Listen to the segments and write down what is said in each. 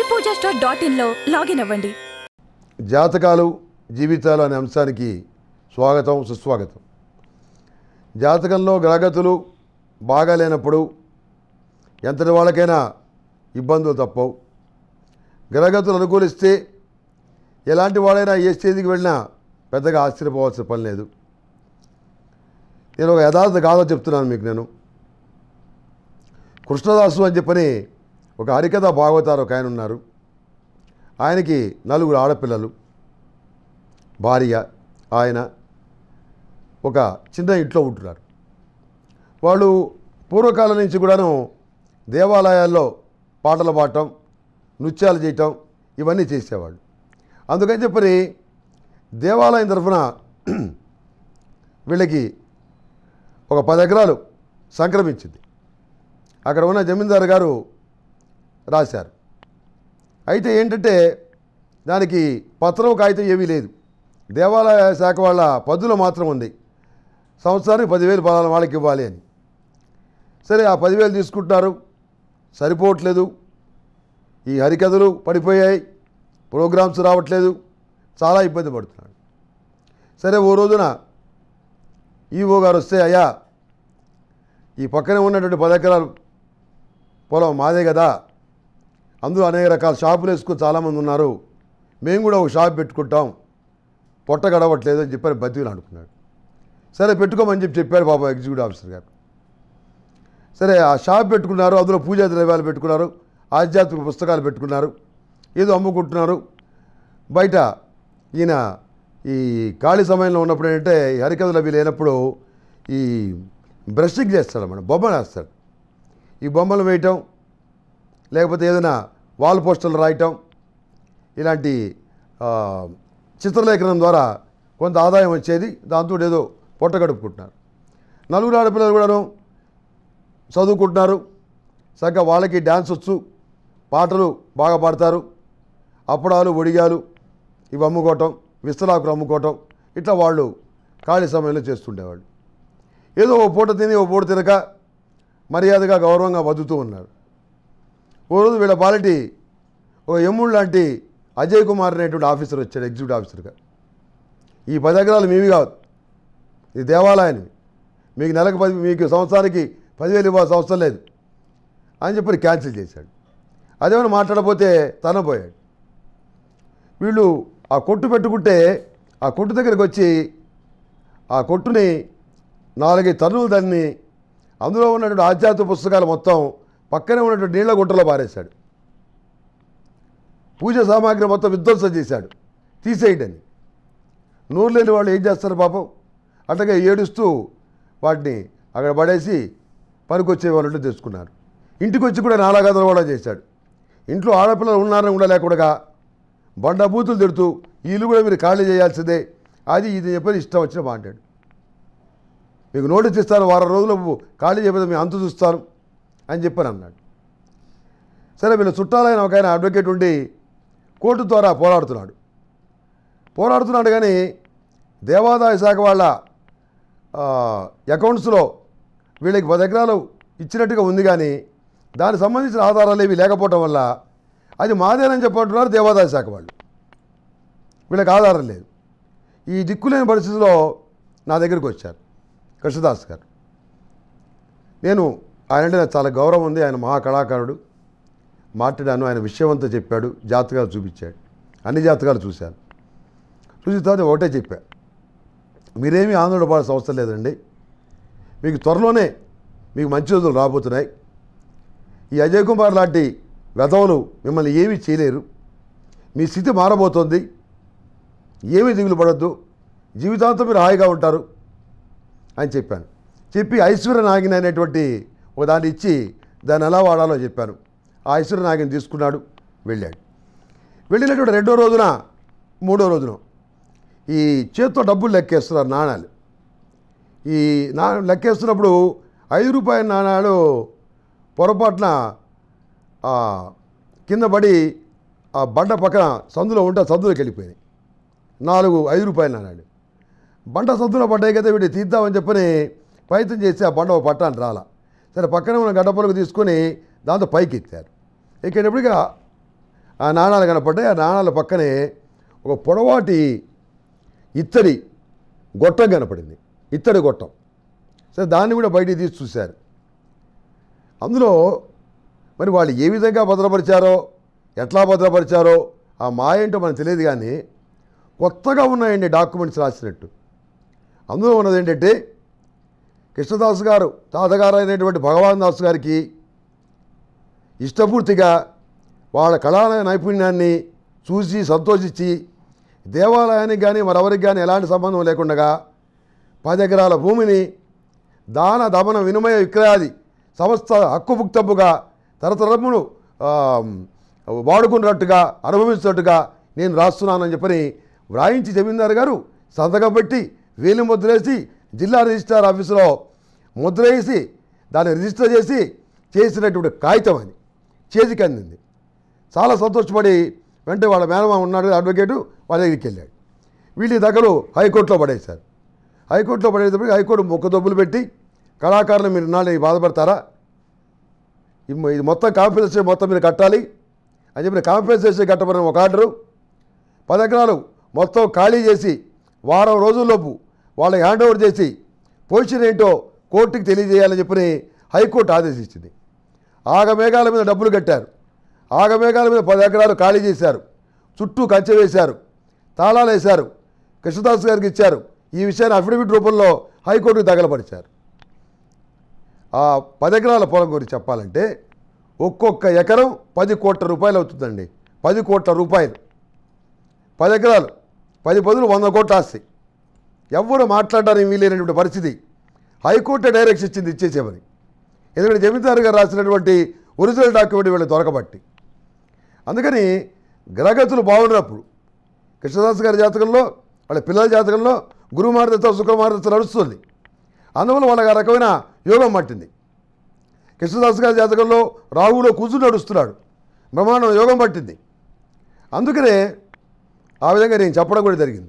పూజా star dot ఇన్లో login అవ్వండి జాతకాలు జీవితాలు అనే అంశానికి స్వాగతం సుస్వాగతం జాతకంలో గ్రహగతులు బాగాలేనప్పుడు ఎంతటి వాళ్ళకైనా ఇబ్బందులు తప్పవు గ్రహగతులు అనుకూలిస్తే ఎలాంటి వాడైనా ఏ స్టేజ్కి వెళ్ళినా పెద్దగా ఆశ్చర్యపోవాల్సిన పని లేదు నేను ఒక యథార్థ గాథ చెప్తున్నాను మీకు నేను కృష్ణదాసు అని చెప్పని ఒక హరికథ భాగవతారు ఒక ఆయన ఉన్నారు ఆయనకి నలుగురు ఆడపిల్లలు భార్య ఆయన ఒక చిన్న ఇంట్లో ఉంటున్నారు వాళ్ళు పూర్వకాలం నుంచి కూడాను దేవాలయాల్లో పాటలు పాడటం నృత్యాలు చేయటం ఇవన్నీ చేసేవాళ్ళు అందుకని చెప్పని దేవాలయం తరఫున వీళ్ళకి ఒక పది ఎకరాలు సంక్రమించింది అక్కడ ఉన్న జమీందారు గారు రాశారు అయితే ఏంటంటే దానికి పత్రం కాగితం ఏమీ లేదు దేవాలయ శాఖ వాళ్ళ పద్దులో మాత్రం ఉంది సంవత్సరానికి పదివేలు పలానా వాళ్ళకి ఇవ్వాలి అని సరే ఆ పదివేలు తీసుకుంటున్నారు సరిపోవట్లేదు ఈ హరికథలు పడిపోయాయి ప్రోగ్రామ్స్ రావట్లేదు చాలా ఇబ్బంది పడుతున్నాడు సరే ఓ రోజున ఈవో గారు వస్తే అయ్యా ఈ పక్కనే ఉన్నటువంటి పది ఎకరాలు పొలం మాదే కదా అందులో అనేక రకాల షాపులు వేసుకుని చాలామంది ఉన్నారు మేము కూడా ఒక షాప్ పెట్టుకుంటాం పొట్ట గడవట్లేదు అని చెప్పని బతికిని అనుకున్నాడు సరే పెట్టుకోమని చెప్పి చెప్పాడు పాపం ఎగ్జిక్యూటివ్ ఆఫీసర్ గారు సరే ఆ షాప్ పెట్టుకున్నారు అందులో పూజా ద్రవ్యాలు పెట్టుకున్నారు ఆధ్యాత్మిక పుస్తకాలు పెట్టుకున్నారు ఏదో అమ్ముకుంటున్నారు బయట ఈయన ఈ ఖాళీ సమయంలో ఉన్నప్పుడు ఏంటంటే ఈ హరికథలు అవి లేనప్పుడు ఈ బ్రషింగ్ చేస్తాడు అన్నమాట బొమ్మలు వేస్తాడు ఈ బొమ్మలు వేయటం లేకపోతే ఏదైనా వాల్ పోస్టర్లు రాయటం ఇలాంటి ఆ, చిత్రలేఖనం ద్వారా కొంత ఆదాయం వచ్చేది దాంతో ఏదో పొట్ట గడుపుకుంటున్నారు నలుగురు ఆడపిల్లలు కూడాను చదువుకుంటున్నారు చక్కగా వాళ్ళకి డ్యాన్స్ వచ్చు పాటలు బాగా పాడతారు అప్పడాలు ఒడిగాలు ఇవి అమ్ముకోవటం విస్తరాకులు అమ్ముకోవటం ఇట్లా వాళ్ళు ఖాళీ సమయంలో చేస్తుండేవాళ్ళు ఏదో ఓ పూట తిని ఓ పూట తినక మర్యాదగా గౌరవంగా బతుకుతూ ఉన్నారు ఓ రోజు వీళ్ళ పాలిటీ ఓ ఎమ్ముడు లాంటి అజయ్ కుమార్ అనేటువంటి ఆఫీసర్ వచ్చాడు ఎగ్జిక్యూటివ్ ఆఫీసర్గా ఈ పది ఎకరాలు మీవి కాదు ఇది దేవాలయాన్ని మీకు నెలకు పది మీకు సంవత్సరానికి పదివేలు ఇవ్వాల్సిన అవసరం లేదు అని చెప్పి క్యాన్సిల్ చేశాడు అదేమైనా మాట్లాడపోతే తన పోయాడు వీళ్ళు ఆ కొట్టు పెట్టుకుంటే ఆ కొట్టు దగ్గరికి వచ్చి ఆ కొట్టుని నాలుగైదు టన్నులు దాన్ని అందులో ఉన్నటువంటి ఆధ్యాత్మిక పుస్తకాలు మొత్తం పక్కనే ఉన్నటువంటి నీళ్ళ గుంటలో పారేశాడు పూజ సామాగ్రి మొత్తం విధ్వంసం చేశాడు తీసేయండి అని నూరు లేని వాళ్ళు ఏం చేస్తారు పాపం అట్లాగే ఏడుస్తూ వాటిని అక్కడ పడేసి పనికొచ్చే వాళ్ళు తెచ్చుకున్నారు ఇంటికి వచ్చి కూడా నాలా గదలు కూడా చేశాడు ఇంట్లో ఆడపిల్లలు ఉన్నారని ఉండలేకుండా బండ బూతులు తిడుతూ ఈ ఇల్లు కూడా మీరు ఖాళీ చేయాల్సిందే అది ఇది చెప్పని ఇష్టం వచ్చిన మాట్లాడు మీకు నోటీస్ ఇస్తాను వారం రోజులు ఖాళీ చేయకపోతే మీ అంతు చూస్తాను అని చెప్పని అన్నాడు సరే వీళ్ళు చుట్టాలైన ఒక ఆయన అడ్వకేట్ ఉండి కోర్టు ద్వారా పోరాడుతున్నాడు పోరాడుతున్నాడు కానీ దేవాదాయ శాఖ వాళ్ళ ఆ, అకౌంట్స్లో వీళ్ళకి పది ఎకరాలు ఇచ్చినట్టుగా ఉంది కానీ దానికి సంబంధించిన ఆధారాలు ఏవి లేకపోవటం వల్ల అది మాదేనని చెప్పంటున్నారు దేవాదాయ శాఖ వాళ్ళు వీళ్ళకి ఆధారం లేదు ఈ దిక్కులేని పరిస్థితిలో నా దగ్గరికి వచ్చారు కృష్ణదాస్ గారు నేను ఆయన అంటే నాకు చాలా గౌరవం ఉంది ఆయన మహా కళాకారుడు మాట్లాడాను ఆయన విషయవంతా చెప్పాడు జాతకాలు చూపించాడు అన్ని జాతకాలు చూశాను చూసిన తర్వాత ఒకటే చెప్పా మీరేమీ ఆందోళన పడాల్సిన అవసరం లేదండి మీకు త్వరలోనే మీకు మంచి రోజులు రాబోతున్నాయి ఈ అజయ్ కుమార్ లాంటి వెధవలు మిమ్మల్ని ఏమీ చేయలేరు మీ స్థితి మారబోతోంది ఏమీ దిగులు పడద్దు జీవితాంతం మీరు హాయిగా ఉంటారు అని చెప్పాను చెప్పి ఐశ్వర్య నాగిని అనేటువంటి ఒక దాన్ని ఇచ్చి దాన్ని ఎలా వాడాలో చెప్పాను ఆ ఐశ్వర్య నాగిని తీసుకున్నాడు వెళ్ళాడు వెళ్ళినటువంటి రెండో రోజున మూడో రోజున ఈ చేత్తో డబ్బులు లెక్కేస్తున్నారు నాణాలు ఈ నా లెక్కేస్తున్నప్పుడు ఐదు రూపాయల నాణాలు పొరపాటున ఆ, కింద పడి ఆ బండ పక్కన సందులో ఉంటే ఆ సందులోకి వెళ్ళిపోయినాయి నాలుగు ఐదు రూపాయల నాణాలు బండ సద్దులో పడ్డాయి కదా వీటి తీద్దామని చెప్పని ప్రయత్నం చేసి ఆ బండ ఒక పట్టాన్ని రాలా సరే పక్కన ఉన్న గడ్డ పొలకు తీసుకొని దాంతో పైకి ఎత్తారు ఎక్కేటప్పటికి ఆ- ఆ నాణాలు కనపడ్డాయి ఆ నాణాల పక్కనే ఒక పొడవాటి ఇత్తడి గొట్టం కనపడింది ఇత్తడి గొట్టం సరే దాన్ని కూడా బయటికి తీసి చూశారు అందులో మరి వాళ్ళు ఏ విధంగా భద్రపరిచారో ఎట్లా భద్రపరిచారో ఆ మాయ ఏంటో మనకు తెలియదు కానీ కొత్తగా ఉన్నాయండి డాక్యుమెంట్స్ రాసినట్టు అందులో ఉన్నది ఏంటంటే కృష్ణదాస్ గారు తాతగారు అయినటువంటి భగవాన్ దాస్ గారికి ఇష్టపూర్తిగా వాళ్ళ కళా నైపుణ్యాన్ని చూసి సంతోషించి దేవాలయానికి కానీ మరెవరికి కానీ ఎలాంటి సంబంధం లేకుండా పది ఎకరాల భూమిని దాన దమన వినిమయ విక్రయాది సంస్థ హక్కుభుక్తముగా తరతరములు ఆ, వాడుకున్నట్టుగా అనుభవిస్తున్నట్టుగా నేను రాస్తున్నానని చెప్పని వ్రాయించి జమీందారు గారు సంతకం పెట్టి వేలు ముద్రేసి జిల్లా రిజిస్ట్రార్ ఆఫీసులో ముద్ర వేసి దాన్ని రిజిస్టర్ చేసి చేసినటువంటి కాగితం అది చేతికి అందింది చాలా సంతోషపడి వెంటనే వాళ్ళ మేనమా ఉన్నాడు అడ్వకేటు వాళ్ళ దగ్గరికి వెళ్ళాడు వీళ్ళ దగ్గర హైకోర్టులో పడేశారు హైకోర్టులో పడేటప్పటికి హైకోర్టు మొక్క దొబ్బులు పెట్టి కళాకారులు మీరు నాళ్ళు బాధపడతారా ఇది మొ- ఇది మొత్తం కాంపెన్సేషన్ మొత్తం మీరు కట్టాలి అని చెప్పిన కాంపెన్సేషన్ కట్టమని ఒక ఆర్డరు పది ఎకరాలు మొత్తం ఖాళీ చేసి వారం రోజుల్లోపు వాళ్ళకి హ్యాండ్ ఓవర్ చేసి పొజిషన్ ఏంటో కోర్టుకి తెలియజేయాలని చెప్పని హైకోర్టు ఆదేశించింది ఆగమేఘాల మీద డబ్బులు కట్టారు ఆగమేఘాల మీద పది ఎకరాలు ఖాళీ చేశారు చుట్టూ కంచె వేశారు తాళాలు వేశారు కృష్ణదాస్ గారికి ఇచ్చారు ఈ విషయాన్ని అఫిడవిట్ రూపంలో హైకోర్టుకు తగలపరిచారు ఆ పది ఎకరాల పొలం గురించి చెప్పాలంటే ఒక్కొక్క ఎకరం పది కోట్ల రూపాయలు అవుతుందండి పది కోట్ల రూపాయలు పది ఎకరాలు పది పదులు వంద కోట్ల ఆస్తి ఎవరు మాట్లాడడానికి వీలైనటువంటి పరిస్థితి హైకోర్టు డైరెక్షన్ ఇచ్చింది ఇచ్చేసేమని ఎందుకంటే జమీందారు గారు రాసినటువంటి ఒరిజినల్ డాక్యుమెంట్ వీళ్ళు దొరకబట్టి అందుకని గ్రహగతులు బాగున్నప్పుడు కృష్ణదాస్ గారి జాతకంలో వాళ్ళ పిల్లల జాతకంలో గురుమార్దతో శుక్రమార్దతో నడుస్తుంది అందువల్ల వాళ్ళకి ఆ రకమైన యోగం పట్టింది కృష్ణదాస్ గారి జాతకంలో రాహులో కూర్చుని నడుస్తున్నాడు బ్రహ్మాండం యోగం పట్టింది అందుకనే ఆ విధంగా నేను చెప్పడం కూడా జరిగింది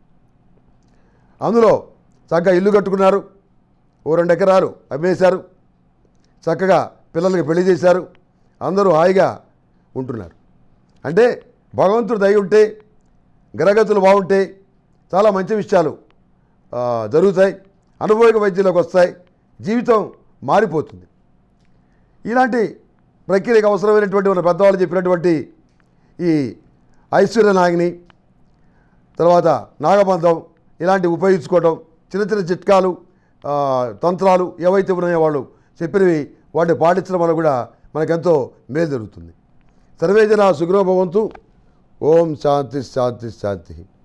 అందులో చక్కగా ఇల్లు కట్టుకున్నారు ఓ రెండు ఎకరాలు అమ్మేశారు చక్కగా పిల్లలకి పెళ్లి చేశారు అందరూ హాయిగా ఉంటున్నారు అంటే భగవంతుడు దయ ఉంటే గ్రహగతులు బాగుంటే చాలా మంచి విషయాలు ఆ, జరుగుతాయి అనుభవిక వైద్యంలోకి వస్తాయి జీవితం మారిపోతుంది ఇలాంటి ప్రక్రియకు అవసరమైనటువంటి మన పెద్దవాళ్ళు చెప్పినటువంటి ఈ ఐశ్వర్య నాగిని తర్వాత నాగబంధం ఇలాంటివి ఉపయోగించుకోవడం చిన్న చిన్న చిట్కాలు ఆ, తంత్రాలు ఏవైతే ఉన్నాయో వాళ్ళు చెప్పినవి వాటిని పాటించడం వల్ల కూడా మనకెంతో మేలు జరుగుతుంది సర్వేజన సుగ్రహభవంతు ఓం శాంతి శాంతి శాంతి